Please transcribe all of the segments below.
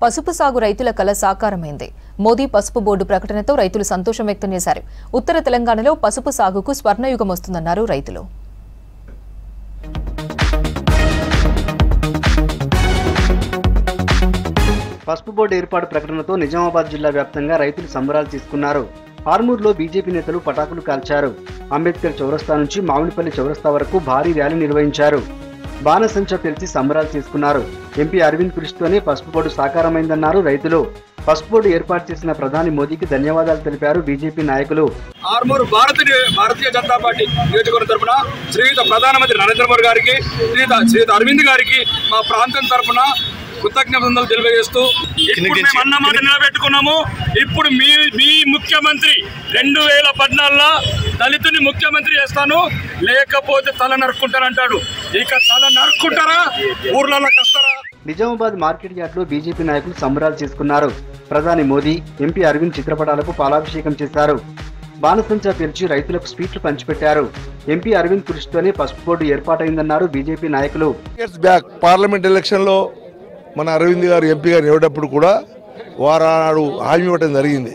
పసుపు సాగు రైతుల కల సాకారమైంది మోదీ పసుపు బోర్డు ప్రకటనతో రైతులు సంతోషం వ్యక్తం చేశారు ఉత్తర తెలంగాణలో పసుపు సాగుకు స్వర్ణయుగం వస్తుందన్నారు రైతులు పసుపు బోర్డు ఏర్పాటు ప్రకటనతో నిజామాబాద్ జిల్లా వ్యాప్తంగా రైతులు సంబరాలు తీసుకున్నారు ఆర్మూర్లో బీజేపీ నేతలు పటాకులు కాల్చారు అంబేద్కర్ చౌరస్తా నుంచి మామిడిపల్లి చౌరస్తా వరకు భారీ ర్యాలీ నిర్వహించారు బాణసంచా పిలిచి సంబరాలు చేసుకున్నారు ఎంపీ అరవింద్ కృషితోనే పసుపు బోర్డు సాకారమైందన్నారు రైతులు పసుపు బోర్డు ఏర్పాటు చేసిన ప్రధాని మోదీకి ధన్యవాదాలు తెలిపారు బీజేపీ నాయకులు ఆర్మూరు భారతీయ భారతీయ జనతా పార్టీ నియోజకవర్గం తరపున శ్రీయుత ప్రధానమంత్రి నరేంద్ర మోడీ గారికి శ్రీయుత శ్రీయుత అరవింద్ గారికి మా ప్రాంతం తరపున కృతజ్ఞతలు తెలియజేస్తూ ఇప్పుడు మేము అన్న మాట నిలబెట్టుకున్నాము ఇప్పుడు మీ మీ ముఖ్యమంత్రి రెండు వేల పద్నాలుగులో దళితుని ముఖ్యమంత్రి చేస్తాను లేకపోతే తల నరుక్కుంటానంటాడు ఇక తల నరుక్కుంటారా ఊర్లలో కస్తారా నిజామాబాద్ మార్కెట్ యార్డ్లో బీజేపీ నాయకులు సంబరాలు చేసుకున్నారు ప్రధాని మోదీ ఎంపీ అరవింద్ చిత్రపటాలకు పాలాభిషేకం చేశారు బాణసంచా పేర్చి రైతులకు స్వీట్లు పంచిపెట్టారు ఎంపీ అరవింద్ కృషితోనే పసుపు బోర్డు ఏర్పాటైందన్నారు బీజేపీ నాయకులు ఇయర్స్ బ్యాక్ పార్లమెంట్ ఎలక్షన్లో మన అరవింద్ గారు ఎంపీ గారు ఇవ్వటప్పుడు కూడా వారు ఆనాడు హామీ ఇవ్వటం జరిగింది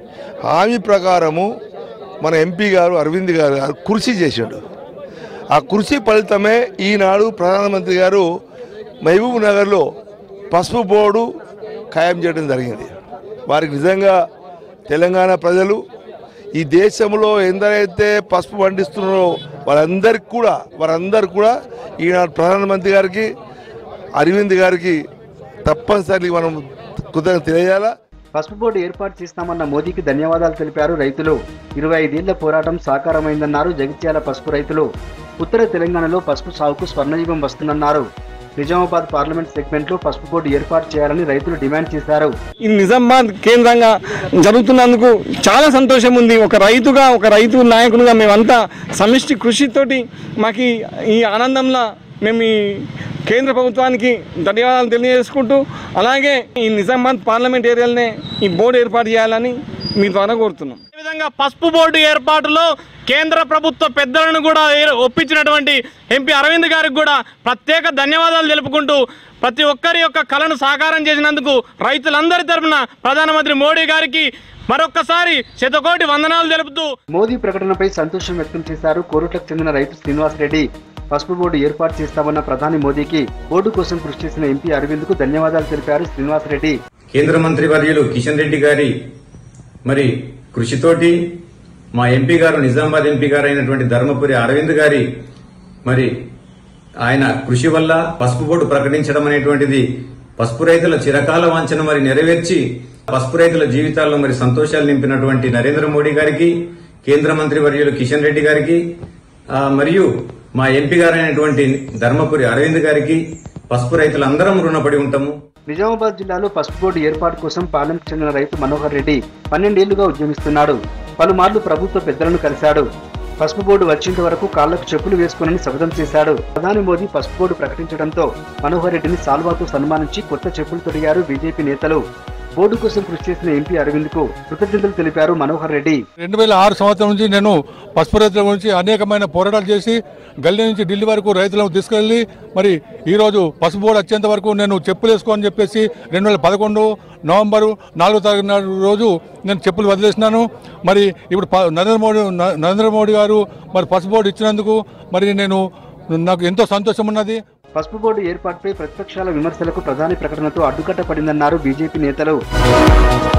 హామీ ప్రకారము మన ఎంపీ గారు అరవింద్ గారు కృషి చేశాడు ఆ కృషి ఫలితమే ఈనాడు ప్రధానమంత్రి గారు మహబూబ్ నగర్లో పసుపు బోర్డు ఖాయం చేయడం జరిగింది వారికి నిజంగా తెలంగాణ ప్రజలు ఈ దేశంలో ఎందరైతే పసుపు పండిస్తున్నారో వాళ్ళందరికీ కూడా వారందరికీ కూడా ఈనాడు ప్రధానమంత్రి గారికి అరవింద్ గారికి తప్పనిసరి మనం కృతజ్ఞత తెలియజేయాలా పసుపు బోర్డు ఏర్పాటు చేస్తామన్న మోదీకి ధన్యవాదాలు తెలిపారు రైతులు ఇరవై ఐదేళ్ల పోరాటం సాకారమైందన్నారు జగిత్యాల పసుపు రైతులు ఉత్తర తెలంగాణలో పసుపు సాగుకు స్వర్ణయుగం వస్తుందన్నారు నిజామాబాద్ పార్లమెంట్ సెగ్మెంట్లో పసుపు బోర్డు ఏర్పాటు చేయాలని రైతులు డిమాండ్ చేశారు ఈ నిజామాబాద్ కేంద్రంగా జరుగుతున్నందుకు చాలా సంతోషం ఉంది ఒక రైతుగా ఒక రైతు నాయకునిగా మేమంతా సమిష్టి కృషితోటి మాకు ఈ- ఈ ఆనందంలో మేము ఈ కేంద్ర ప్రభుత్వానికి ధన్యవాదాలు తెలియజేసుకుంటూ అలాగే ఈ నిజామాబాద్ పార్లమెంట్ ఏరియాలనే ఈ బోర్డు ఏర్పాటు చేయాలని మీ ద్వారా కోరుతున్నాం అదేవిధంగా పసుపు బోర్డు ఏర్పాటులో కేంద్ర ప్రభుత్వ పెద్దలను కూడా ఏ- ఒప్పించినటువంటి ఎంపీ అరవింద్ గారికి కూడా ప్రత్యేక ధన్యవాదాలు తెలుపుకుంటూ ప్రతి ఒక్కరి యొక్క కళను సాకారం చేసినందుకు రైతులందరి తరపున ప్రధానమంత్రి మోడీ గారికి మరొక్కసారి శతకోటి వందనాలు తెలుపుతూ మోదీ ప్రకటనపై సంతోషం వ్యక్తం చేశారు కోరుట్లకు చెందిన రైతు శ్రీనివాస్ రెడ్డి పసుపు బోర్డు ఏర్పాటు చేస్తామన్న ప్రధాని మోదీకి బోర్డు కోసం కృషి చేసిన ఎంపీ అరవింద్ కు ధన్యవాదాలు తెలిపారు శ్రీనివాస్ రెడ్డి కేంద్ర మంత్రి వర్యులు కిషన్ రెడ్డి గారి మరి కృషితోటి మా ఎంపీ గారు నిజామాబాద్ ఎంపీ గారు అయినటువంటి ధర్మపురి అరవింద్ గారి మరి ఆయన కృషి వల్ల పసుపు బోర్డు ప్రకటించడం అనేటువంటిది పసుపు రైతుల చిరకాల వాంఛన మరి నెరవేర్చి పసుపు రైతుల జీవితాల్లో మరి సంతోషాలు నింపినటువంటి నరేంద్ర మోడీ గారికి కేంద్ర మంత్రి వర్యులు కిషన్ రెడ్డి గారికి ఆ, మరియు మా ఎంపీ గారైనటువంటి ధర్మపురి అరవింద్ గారికి పసుపు రైతులందరం రుణపడి ఉంటాము నిజామాబాద్ జిల్లాలో పసుపు బోర్డు ఏర్పాటు కోసం పాలెంకు చెందిన రైతు మనోహర్ రెడ్డి పన్నెండేళ్లుగా ఉద్యమిస్తున్నాడు పలుమార్లు ప్రభుత్వ పెద్దలను కలిశాడు పసుపు బోర్డు వచ్చేంత వరకు కాళ్లకు చెప్పులు వేసుకుని శపథం చేశాడు ప్రధాని మోదీ పసుపు బోర్డు ప్రకటించడంతో మనోహర్ రెడ్డిని సాల్వాతో సన్మానించి కొత్త చెప్పులు తొడిగారు బీజేపీ నేతలు బోర్డు కోసం కృషి చేసిన ఎంపీ అరవింద్ కు కృతజ్ఞతలు తెలిపారు మనోహర్ రెడ్డి రెండు వేల ఆరు సంవత్సరం నుంచి నేను పసుపు రైతుల గురించి అనేకమైన పోరాటాలు చేసి గల్లీ నుంచి ఢిల్లీ వరకు రైతులను తీసుకెళ్లి మరి ఈరోజు పసుపు బోర్డు వచ్చేంత వరకు నేను చెప్పులు వేసుకో అని చెప్పేసి రెండు వేల పదకొండు నవంబరు నాలుగో తారీఖు నాడు రోజు నేను చెప్పులు వదిలేసినాను మరి ఇప్పుడు ప- నరేంద్ర మోడీ న- నరేంద్ర మోడీ గారు మరి పసుపు బోర్డు ఇచ్చినందుకు మరి నేను నాకు ఎంతో సంతోషం ఉన్నది పసుపు బోర్డు ఏర్పాటుపై ప్రతిపక్షాల విమర్శలకు ప్రధాని ప్రకటనతో అడ్డుకట్ట పడిందన్నారు బీజేపీ నేతలు